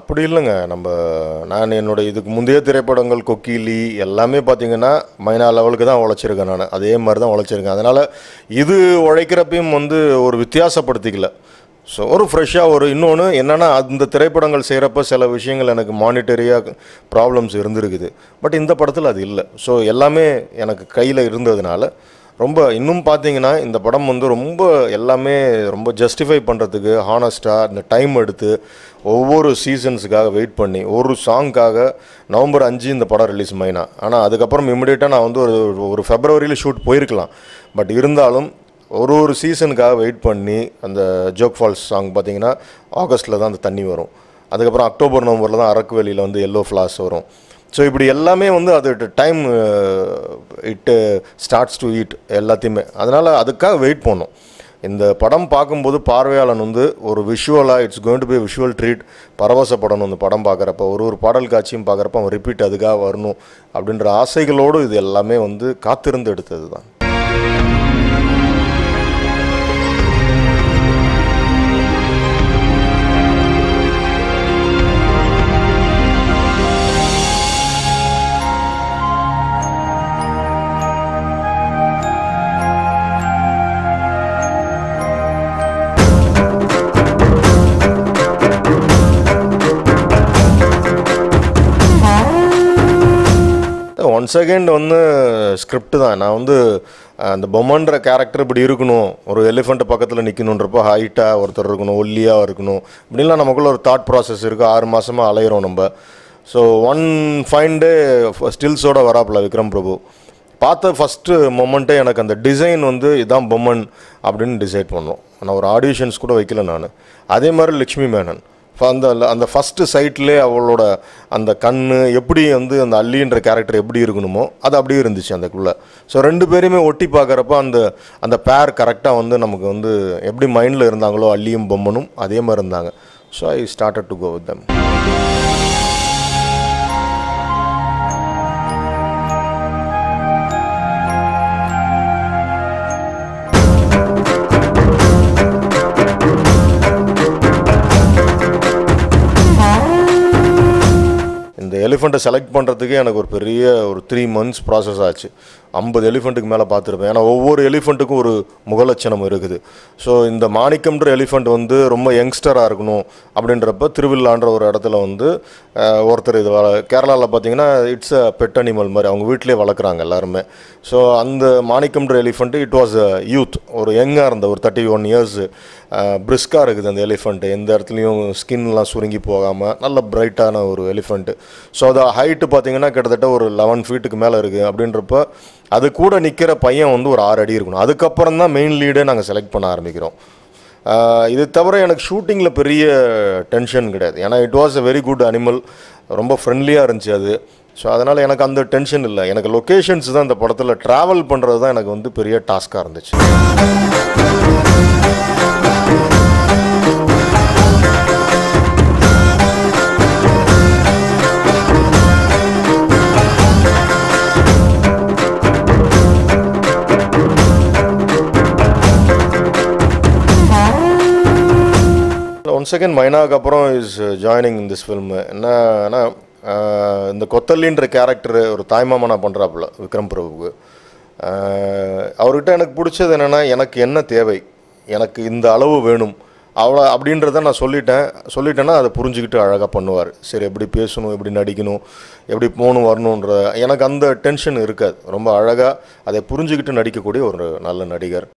அப்படி இல்லைங்க நம்ம நான் என்னோட இதுக்கு முந்தைய திரைப்படங்கள் கொக்கிலி எல்லாமே பார்த்தீங்கன்னா மைனா லெவலுக்கு தான் உழைச்சிருக்கேன் நான் அதே மாதிரி தான் உழைச்சிருக்கேன் அதனால் இது உழைக்கிறப்பையும் வந்து ஒரு வித்தியாசப்படுத்திக்கல ஸோ ஒரு ஃப்ரெஷ்ஷாக ஒரு இன்னொன்று என்னென்னா அந்த திரைப்படங்கள் செய்கிறப்ப சில விஷயங்கள் எனக்கு மானிட்டரியாக ப்ராப்ளம்ஸ் இருந்திருக்குது பட் இந்த படத்தில் அது இல்லை ஸோ எல்லாமே எனக்கு கையில் இருந்ததுனால ரொம்ப இன்னும் பார்த்தீங்கன்னா இந்த படம் வந்து ரொம்ப எல்லாமே ரொம்ப ஜஸ்டிஃபை பண்ணுறதுக்கு ஹானஸ்ட்டாக இந்த டைம் எடுத்து ஒவ்வொரு சீசன்ஸுக்காக வெயிட் பண்ணி ஒரு சாங்க்காக நவம்பர் அஞ்சு இந்த படம் ரிலீஸ் மைனா ஆனால் அதுக்கப்புறம் இமிடியேட்டாக நான் வந்து ஒரு ஒரு ஃபெப்ரவரியில் ஷூட் போயிருக்கலாம் பட் இருந்தாலும் ஒரு ஒரு சீசனுக்காக வெயிட் பண்ணி அந்த ஜோக் ஃபால்ஸ் சாங் பார்த்தீங்கன்னா ஆகஸ்ட்டில் தான் அந்த தண்ணி வரும் அதுக்கப்புறம் அக்டோபர் நவம்பரில் தான் அரக்கு வெளியில் வந்து எல்லோ ஃப்ளாஸ் வரும் ஸோ இப்படி எல்லாமே வந்து அது டைம் இட்டு ஸ்டார்ட்ஸ் டு ஈட் எல்லாத்தையுமே அதனால் அதுக்காக வெயிட் பண்ணோம் இந்த படம் பார்க்கும்போது பார்வையாளன் வந்து ஒரு விஷுவலாக it's going to be visual treat பரவசப்படணும் இந்த படம் பார்க்குறப்ப ஒரு ஒரு பாடல் காட்சியும் பார்க்குறப்ப அவன் ரிப்பீட் அதுக்காக வரணும் அப்படின்ற ஆசைகளோடு இது எல்லாமே வந்து காத்திருந்து எடுத்தது தான் ஒன் செகண்ட் வந்து ஸ்கிரிப்ட் தான் நான் வந்து அஹ், அந்த பொம்மன்ற கேரக்டர் இப்படி இருக்கணும் ஒரு எலிஃபெண்ட் பக்கத்தில் நிற்கணுன்றப்போ ஹைட்டாக ஒருத்தர் இருக்கணும் ஒல்லியாக இருக்கணும் இப்படிலாம் நமக்குள்ள ஒரு தாட் ப்ராசஸ் இருக்குது ஆறு மாதமாக அலையிறோம் நம்ம ஸோ ஒன் ஃபைன் டே ஸ்டில்ஸோட வராப்புல விக்ரம் பிரபு பார்த்த ஃபஸ்ட்டு மொமெண்ட்டே எனக்கு அந்த டிசைன் வந்து இதான் பொம்மன் அப்படின்னு டிசைட் பண்ணோம் நான் ஒரு ஆடிஷன்ஸ் கூட வைக்கல நான் அதே மாதிரி லக்ஷ்மி மேனன் ஃப- அந்த அந்த ஃபஸ்ட்டு சைட்லேயே அவளோட அந்த கண் எப்படி வந்து அந்த அல்லின்ற கேரக்டர் எப்படி இருக்கணுமோ அது அப்படியே இருந்துச்சு அந்தக்குள்ளே ஸோ ரெண்டு பேரையுமே ஒட்டி பார்க்குறப்ப அந்த அந்த பேர் கரெக்டாக வந்து நமக்கு வந்து எப்படி மைண்டில் இருந்தாங்களோ அல்லியும் பொம்மனும் அதே மாதிரி இருந்தாங்க so I started to go with them இந்த எலிஃபண்ட்டை செலக்ட் பண்ணுறதுக்கு எனக்கு ஒரு பெரிய ஒரு த்ரீ மந்த்ஸ் ப்ராசஸ் ஆச்சு ஐம்பது எலிஃபண்ட்டுக்கு மேலே பார்த்துருப்பேன் ஏன்னா ஒவ்வொரு எலிஃபண்ட்டுக்கும் ஒரு முகலட்சணம் இருக்குது ஸோ இந்த மாணிக்கம்ன்ற எலிஃபண்ட் வந்து ரொம்ப யங்ஸ்டராக இருக்கணும் அப்படின்றப்ப திருவிழான்ற ஒரு இடத்துல வந்து அஹ், ஒருத்தர் இது கேரளாவில் பார்த்தீங்கன்னா இட்ஸ் அ பெட் அனிமல் மாதிரி அவங்க வீட்டிலே வளர்க்குறாங்க எல்லாருமே ஸோ அந்த மாணிக்கம்ன்ற elephant it was a youth ஒரு யங்காக இருந்த ஒரு தேர்ட்டி ஒன் இயர்ஸ் பிரிஸ்காக இருக்குது அந்த எலிஃபண்ட்டு எந்த இடத்துலையும் ஸ்கின்லாம் சுருங்கி போகாமல் நல்ல பிரைட்டான ஒரு எலிஃபண்ட்டு ஸோ அது ஹைட்டு பார்த்தீங்கன்னா கிட்டத்தட்ட ஒரு லெவன் ஃபீட்டுக்கு மேலே இருக்குது அப்படின்றப்ப அது கூட நிற்கிற பையன் வந்து ஒரு ஆறு அடி இருக்கணும் அதுக்கப்புறம் தான் மெயின் லீடே நாங்கள் செலக்ட் பண்ண ஆரம்பிக்கிறோம் ஆஹ் இது தவிர எனக்கு ஷூட்டிங்கில் பெரிய டென்ஷன் கிடையாது ஏன்னா it was a very good animal ரொம்ப ஃப்ரெண்ட்லியாக இருந்துச்சு அது ஸோ அதனால் எனக்கு அந்த டென்ஷன் இல்லை எனக்கு லொக்கேஷன்ஸ் தான் இந்த படத்தில் ட்ராவல் பண்ணுறது தான் எனக்கு வந்து பெரிய டாஸ்காக இருந்துச்சு ஒன் செகண்ட் மைனாக்கு அப்புறம் is joining in this film என்னன்னா ஆஹ், இந்த கொத்தல்லின்ற கேரக்டர் ஒரு தாய்மாமனா பண்ணுறாப்புல விக்ரம் பிரபுவுக்கு ஆஹ், அவர்கிட்ட எனக்கு பிடிச்சது என்னென்னா எனக்கு என்ன தேவை எனக்கு இந்த அளவு வேணும் அவ்வளோ அப்படின்றத நான் சொல்லிட்டேன் சொல்லிட்டேன்னா அதை புரிஞ்சுக்கிட்டு அழகாக பண்ணுவார் சரி எப்படி பேசணும் எப்படி நடிக்கணும் எப்படி போகணும் வரணுன்ற எனக்கு அந்த டென்ஷன் இருக்காது ரொம்ப அழகாக அதை புரிஞ்சுக்கிட்டு நடிக்கக்கூடிய ஒரு நல்ல நடிகர்